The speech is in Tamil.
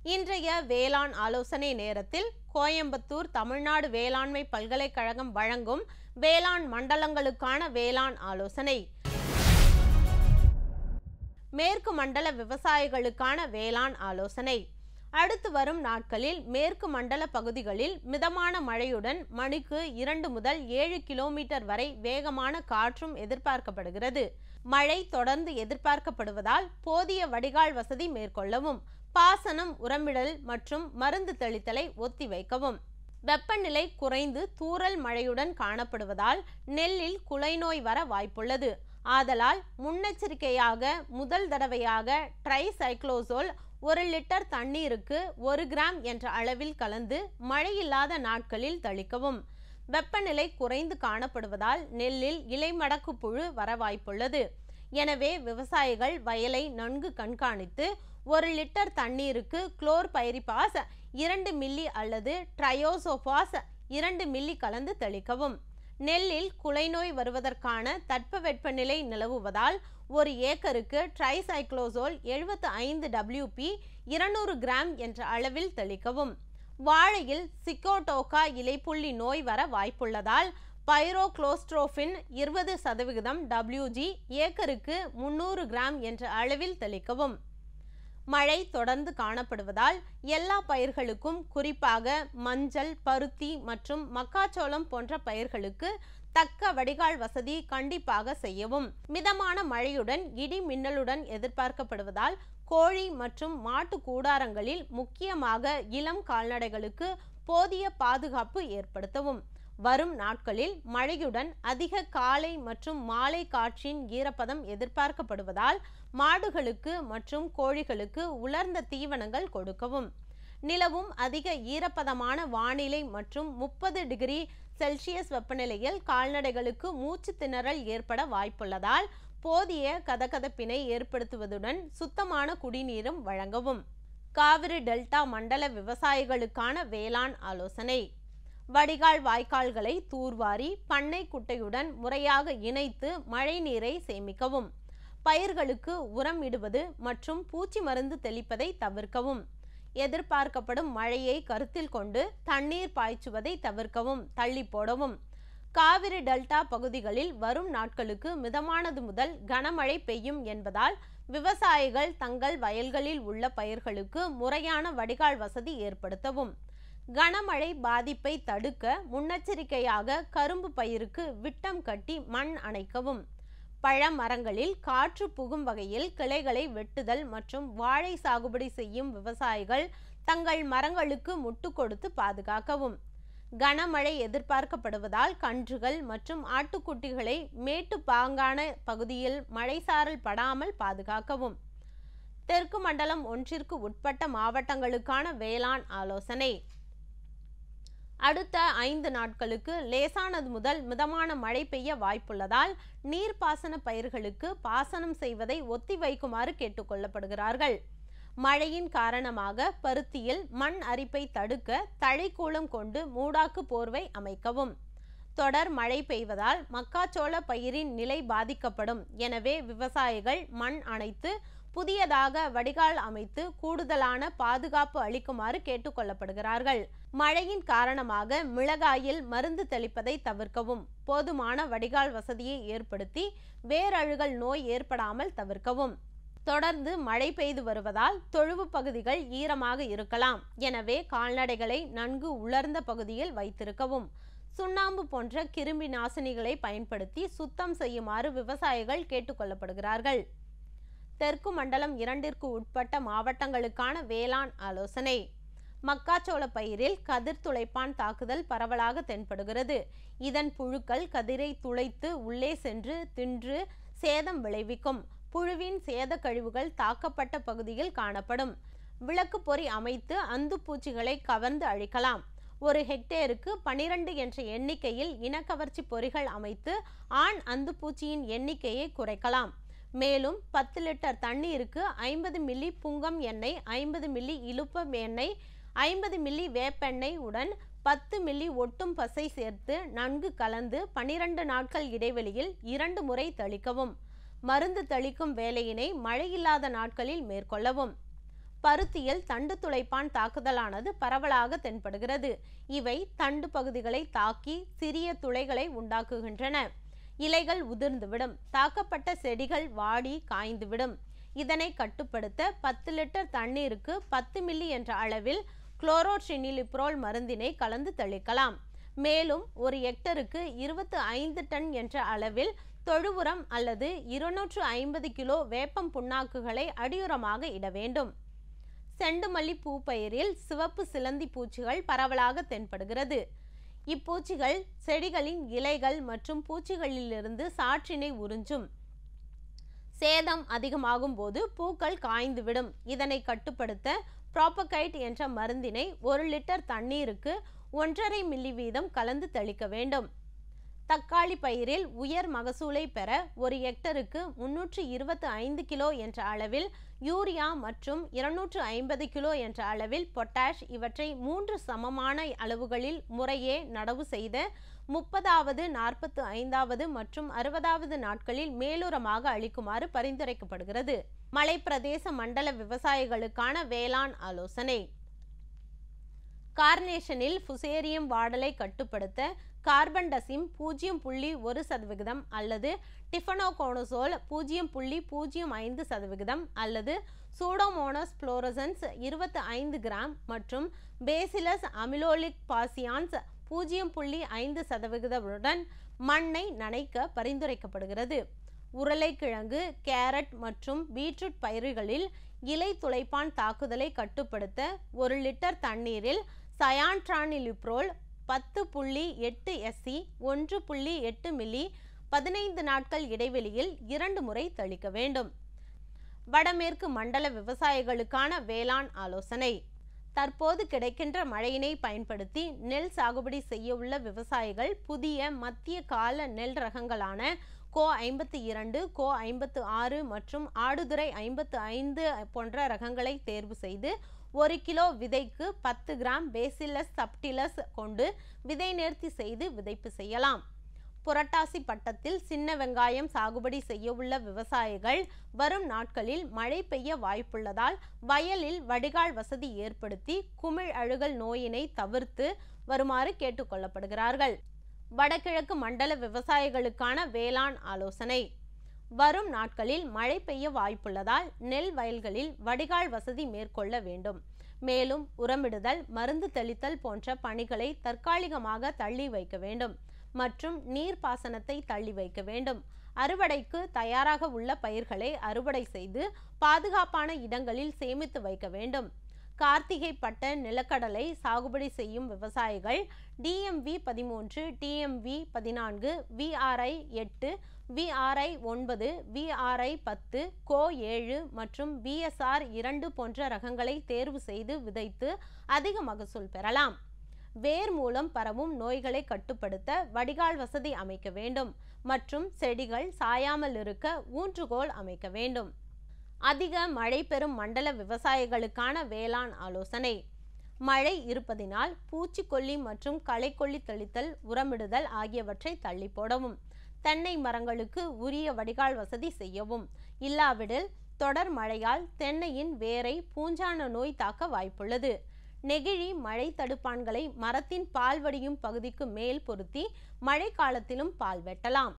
இன்றைய வேளாண் ஆலோசனை நேரத்தில் கோயம்புத்தூர் தமிழ்நாடு வேளாண்மை பல்கலைக்கழகம் வழங்கும் வேளாண் மண்டலங்களுக்கான வேளாண் ஆலோசனை மேற்கு மண்டல விவசாயிகளுக்கான வேளாண் ஆலோசனை அடுத்து வரும் நாட்களில் மேற்கு மண்டல பகுதிகளில் மிதமான மழையுடன் மணிக்கு இரண்டு முதல் ஏழு கிலோமீட்டர் வரை வேகமான காற்றும் எதிர்பார்க்கப்படுகிறது மழை தொடர்ந்து எதிர்பார்க்கப்படுவதால் போதிய வடிகால் வசதி மேற்கொள்ளவும் பாசனம் உரமிடல் மற்றும் மருந்து தெளித்தலை ஒத்திவைக்கவும் வெப்பநிலை குறைந்து தூறல் மழையுடன் காணப்படுவதால் நெல்லில் குலைநோய் வர வாய்ப்புள்ளது ஆதலால் முன்னெச்சரிக்கையாக முதல் தடவையாக ட்ரைசைக்ளோசோல் ஒரு லிட்டர் தண்ணீருக்கு ஒரு கிராம் என்ற அளவில் கலந்து மழையில்லாத நாட்களில் தெளிக்கவும் வெப்பநிலை குறைந்து காணப்படுவதால் நெல்லில் இலைமடக்கு புழு வர வாய்ப்புள்ளது எனவே விவசாயிகள் வயலை நன்கு கண்காணித்து ஒரு லிட்டர் தண்ணீருக்கு குளோர் பைரிபாஸ் இரண்டு மில்லி அல்லது ட்ரையோசோபாஸ் இரண்டு மில்லி கலந்து தெளிக்கவும் நெல்லில் குலைநோய் வருவதற்கான தட்பவெப்பநிலை நிலவுவதால் ஒரு ஏக்கருக்கு ட்ரைசைக்ளோசோல் எழுபத்து ஐந்து டபிள்யூபி இருநூறு கிராம் என்ற அளவில் தெளிக்கவும் வாழையில் சிக்கோடோகா இலைப்புள்ளி நோய் வர வாய்ப்புள்ளதால் பைரோக்ளோஸ்ட்ரோஃபின் இருபது சதவிகிதம் டபிள்யூஜி ஏக்கருக்கு முன்னூறு கிராம் என்ற அளவில் தெளிக்கவும் மழை தொடர்ந்து காணப்படுவதால் எல்லா பயிர்களுக்கும் குறிப்பாக மஞ்சள் பருத்தி மற்றும் மக்காச்சோளம் போன்ற பயிர்களுக்கு தக்க வடிகால் வசதி கண்டிப்பாக செய்யவும் மிதமான மழையுடன் இடி மின்னலுடன் எதிர்பார்க்கப்படுவதால் கோழி மற்றும் மாட்டு கூடாரங்களில் முக்கியமாக இளம் கால்நடைகளுக்கு போதிய பாதுகாப்பு ஏற்படுத்தவும் வரும் நாட்களில் மழையுடன் அதிக காலை மற்றும் மாலை காற்றின் ஈரப்பதம் எதிர்பார்க்கப்படுவதால் மாடுகளுக்கு மற்றும் கோழிகளுக்கு உலர்ந்த தீவனங்கள் கொடுக்கவும் நிலவும் அதிக ஈரப்பதமான வானிலை மற்றும் முப்பது டிகிரி செல்சியஸ் வெப்பநிலையில் கால்நடைகளுக்கு மூச்சு திணறல் ஏற்பட வாய்ப்புள்ளதால் போதிய கதகதப்பினை ஏற்படுத்துவதுடன் சுத்தமான குடிநீரும் வழங்கவும் காவிரி டெல்டா மண்டல விவசாயிகளுக்கான வேளாண் ஆலோசனை வடிகால் வாய்க்கால்களை தூர்வாரி பண்ணை குட்டையுடன் முறையாக இணைத்து மழைநீரை சேமிக்கவும் பயிர்களுக்கு உரம் இடுவது மற்றும் பூச்சி மருந்து தெளிப்பதை தவிர்க்கவும் எதிர்பார்க்கப்படும் மழையை கருத்தில் கொண்டு தண்ணீர் பாய்ச்சுவதை தவிர்க்கவும் தள்ளி போடவும் காவிரி டெல்டா பகுதிகளில் வரும் நாட்களுக்கு மிதமானது முதல் கனமழை பெய்யும் என்பதால் விவசாயிகள் தங்கள் வயல்களில் உள்ள பயிர்களுக்கு முறையான வடிகால் வசதி ஏற்படுத்தவும் கனமழை பாதிப்பை தடுக்க முன்னெச்சரிக்கையாக கரும்பு பயிருக்கு விட்டம் கட்டி மண் அணைக்கவும் பழ மரங்களில் காற்று புகும் வகையில் கிளைகளை வெட்டுதல் மற்றும் வாழை சாகுபடி செய்யும் விவசாயிகள் தங்கள் மரங்களுக்கு முட்டு கொடுத்து பாதுகாக்கவும் கனமழை எதிர்பார்க்கப்படுவதால் கன்றுகள் மற்றும் ஆட்டுக்குட்டிகளை மேட்டு பாங்கான பகுதியில் மழைசாரல் படாமல் பாதுகாக்கவும் தெற்கு மண்டலம் ஒன்றிற்கு உட்பட்ட மாவட்டங்களுக்கான வேளாண் ஆலோசனை அடுத்த ஐந்து நாட்களுக்கு லேசானது முதல் மிதமான மழை பெய்ய வாய்ப்புள்ளதால் நீர்ப்பாசன பயிர்களுக்கு பாசனம் செய்வதை ஒத்திவைக்குமாறு கேட்டுக்கொள்ளப்படுகிறார்கள் மழையின் காரணமாக பருத்தியில் மண் அரிப்பை தடுக்க தழைக்கூளம் கொண்டு மூடாக்கு போர்வை அமைக்கவும் தொடர் மழை பெய்வதால் மக்காச்சோள பயிரின் நிலை பாதிக்கப்படும் எனவே விவசாயிகள் மண் அணைத்து புதியதாக வடிகால் அமைத்து கூடுதலான பாதுகாப்பு அளிக்குமாறு கேட்டுக்கொள்ளப்படுகிறார்கள் மழையின் காரணமாக மிளகாயில் மருந்து தெளிப்பதை தவிர்க்கவும் போதுமான வடிகால் வசதியை ஏற்படுத்தி வேரழுகல் நோய் ஏற்படாமல் தவிர்க்கவும் தொடர்ந்து மழை பெய்து வருவதால் தொழுவு பகுதிகள் ஈரமாக இருக்கலாம் எனவே கால்நடைகளை நன்கு உலர்ந்த பகுதியில் வைத்திருக்கவும் சுண்ணாம்பு போன்ற கிருமி நாசினிகளை பயன்படுத்தி சுத்தம் செய்யுமாறு விவசாயிகள் கேட்டுக்கொள்ளப்படுகிறார்கள் தெற்கு மண்டலம் இரண்டிற்கு உட்பட்ட மாவட்டங்களுக்கான வேளாண் ஆலோசனை மக்காச்சோள பயிரில் கதிர் துளைப்பான் தாக்குதல் பரவலாக தென்படுகிறது இதன் புழுக்கள் கதிரை துளைத்து உள்ளே சென்று தின்று சேதம் விளைவிக்கும் புழுவின் சேத கழிவுகள் தாக்கப்பட்ட பகுதியில் காணப்படும் விளக்கு பொறி அமைத்து அந்து பூச்சிகளை கவர்ந்து அழிக்கலாம் ஒரு ஹெக்டேருக்கு பனிரெண்டு என்ற எண்ணிக்கையில் இனக்கவர்ச்சி பொறிகள் அமைத்து ஆண் அந்துப்பூச்சியின் எண்ணிக்கையை குறைக்கலாம் மேலும் பத்து லிட்டர் தண்ணீருக்கு ஐம்பது மில்லி புங்கம் எண்ணெய் ஐம்பது மில்லி இலுப்பம் எண்ணெய் ஐம்பது மில்லி வேப்பெண்ணெய் உடன் பத்து மில்லி ஒட்டும் பசை சேர்த்து நன்கு கலந்து பனிரெண்டு நாட்கள் இடைவெளியில் இரண்டு முறை தெளிக்கவும் மருந்து தெளிக்கும் வேலையினை மழையில்லாத நாட்களில் மேற்கொள்ளவும் பருத்தியில் தண்டு துளைப்பான் தாக்குதலானது பரவலாக தென்படுகிறது இவை தண்டு பகுதிகளை தாக்கி சிறிய துளைகளை உண்டாக்குகின்றன இலைகள் உதிர்ந்துவிடும் தாக்கப்பட்ட செடிகள் வாடி காய்ந்துவிடும் இதனை கட்டுப்படுத்த பத்து லிட்டர் தண்ணீருக்கு பத்து மில்லி என்ற அளவில் குளோரோட்ரினிலிப்ரோல் மருந்தினை கலந்து தெளிக்கலாம் மேலும் ஒரு ஹெக்டருக்கு இருபத்து ஐந்து டன் என்ற அளவில் தொழு உரம் அல்லது இருநூற்று ஐம்பது கிலோ வேப்பம் புண்ணாக்குகளை அடியுரமாக இட வேண்டும் செண்டுமல்லி பூ பயிரில் சிவப்பு சிலந்தி பூச்சிகள் பரவலாக தென்படுகிறது இப்பூச்சிகள் செடிகளின் இலைகள் மற்றும் பூச்சிகளிலிருந்து சாற்றினை உறிஞ்சும் சேதம் அதிகமாகும் போது பூக்கள் காய்ந்துவிடும் இதனை கட்டுப்படுத்த ப்ராப்பகைட் என்ற மருந்தினை ஒரு லிட்டர் தண்ணீருக்கு ஒன்றரை மில்லி வீதம் கலந்து தெளிக்க வேண்டும் தக்காளி பயிரில் உயர் மகசூலை பெற ஒரு ஹெக்டருக்கு முன்னூற்று இருபத்து ஐந்து கிலோ என்ற அளவில் யூரியா மற்றும் இருநூற்று ஐம்பது கிலோ என்ற அளவில் பொட்டாஷ் இவற்றை மூன்று சமமான அளவுகளில் முறையே நடவு செய்த முப்பதாவது நாற்பத்து ஐந்தாவது மற்றும் அறுபதாவது நாட்களில் மேலுரமாக அளிக்குமாறு பரிந்துரைக்கப்படுகிறது மலைப்பிரதேச மண்டல விவசாயிகளுக்கான வேளாண் ஆலோசனை கார்னேஷனில் ஃபுசேரியம் வாடலை கட்டுப்படுத்த கார்பன் டசிம் பூஜ்ஜியம் புள்ளி ஒரு சதவிகிதம் அல்லது டிஃபனோகோனோசோல் பூஜ்ஜியம் புள்ளி பூஜ்ஜியம் ஐந்து சதவிகிதம் அல்லது சூடோமோனஸ் புளோரசன்ஸ் இருபத்தி ஐந்து கிராம் மற்றும் பேசிலஸ் அமிலோலிக் பாசியான்ஸ் பூஜ்ஜியம் புள்ளி ஐந்து சதவிகிதத்துடன் மண்ணை நனைக்க பரிந்துரைக்கப்படுகிறது உருளைக்கிழங்கு கேரட் மற்றும் பீட்ரூட் பயிர்களில் இலை துளைப்பான் தாக்குதலை கட்டுப்படுத்த ஒரு லிட்டர் தண்ணீரில் சயான்ட்ரானிலிப்ரோல் பத்து புள்ளி எட்டு எஸ்சி ஒன்று புள்ளி எட்டு மில்லி பதினைந்து நாட்கள் இடைவெளியில் இரண்டு முறை தெளிக்க வேண்டும் வடமேற்கு மண்டல விவசாயிகளுக்கான வேளாண் ஆலோசனை தற்போது கிடைக்கின்ற மழையினை பயன்படுத்தி நெல் சாகுபடி செய்ய உள்ள விவசாயிகள் புதிய மத்திய கால நெல் ரகங்களான கோ ஐம்பத்தி இரண்டு கோ ஐம்பத்து ஆறு மற்றும் ஆடுதுறை ஐம்பத்து ஐந்து போன்ற ரகங்களை தேர்வு செய்து ஒரு கிலோ விதைக்கு பத்து கிராம் பேசிலஸ் சப்டிலஸ் கொண்டு விதை நேர்த்தி செய்து விதைப்பு செய்யலாம் புரட்டாசி பட்டத்தில் சின்ன வெங்காயம் சாகுபடி செய்ய உள்ள விவசாயிகள் வரும் நாட்களில் மழை பெய்ய வாய்ப்புள்ளதால் வயலில் வடிகால் வசதி ஏற்படுத்தி குமிழ் அழுகல் நோயினை தவிர்த்து வருமாறு கேட்டுக்கொள்ளப்படுகிறார்கள் வடகிழக்கு மண்டல விவசாயிகளுக்கான வேளாண் ஆலோசனை வரும் நாட்களில் மழை பெய்ய வாய்ப்புள்ளதால் நெல் வயல்களில் வடிகால் வசதி மேற்கொள்ள வேண்டும் மேலும் உரமிடுதல் மருந்து தெளித்தல் போன்ற பணிகளை தற்காலிகமாக தள்ளி வைக்க வேண்டும் மற்றும் நீர்ப்பாசனத்தை தள்ளி வைக்க வேண்டும் அறுவடைக்கு தயாராக உள்ள பயிர்களை அறுவடை செய்து பாதுகாப்பான இடங்களில் சேமித்து வைக்க வேண்டும் கார்த்திகை பட்ட நிலக்கடலை சாகுபடி செய்யும் விவசாயிகள் டிஎம்வி பதிமூன்று டிஎம்வி பதினான்கு விஆர்ஐ எட்டு விஆர்ஐ ஒன்பது விஆர்ஐ பத்து கோ ஏழு மற்றும் பிஎஸ்ஆர் இரண்டு போன்ற ரகங்களை தேர்வு செய்து விதைத்து அதிக மகசூல் பெறலாம் வேர் மூலம் பரவும் நோய்களை கட்டுப்படுத்த வடிகால் வசதி அமைக்க வேண்டும் மற்றும் செடிகள் சாயாமல் இருக்க ஊன்றுகோல் அமைக்க வேண்டும் அதிக மழை பெறும் மண்டல விவசாயிகளுக்கான வேளாண் ஆலோசனை மழை இருப்பதினால் பூச்சிக்கொல்லி மற்றும் களைக்கொல்லி தெளித்தல் உரமிடுதல் ஆகியவற்றை தள்ளி போடவும் தென்னை மரங்களுக்கு உரிய வடிகால் வசதி செய்யவும் இல்லாவிடில் தொடர் மழையால் தென்னையின் வேரை பூஞ்சான நோய் தாக்க வாய்ப்புள்ளது நெகிழி மழை தடுப்பான்களை மரத்தின் பால் வடியும் பகுதிக்கு மேல் பொருத்தி மழை காலத்திலும் பால் வெட்டலாம்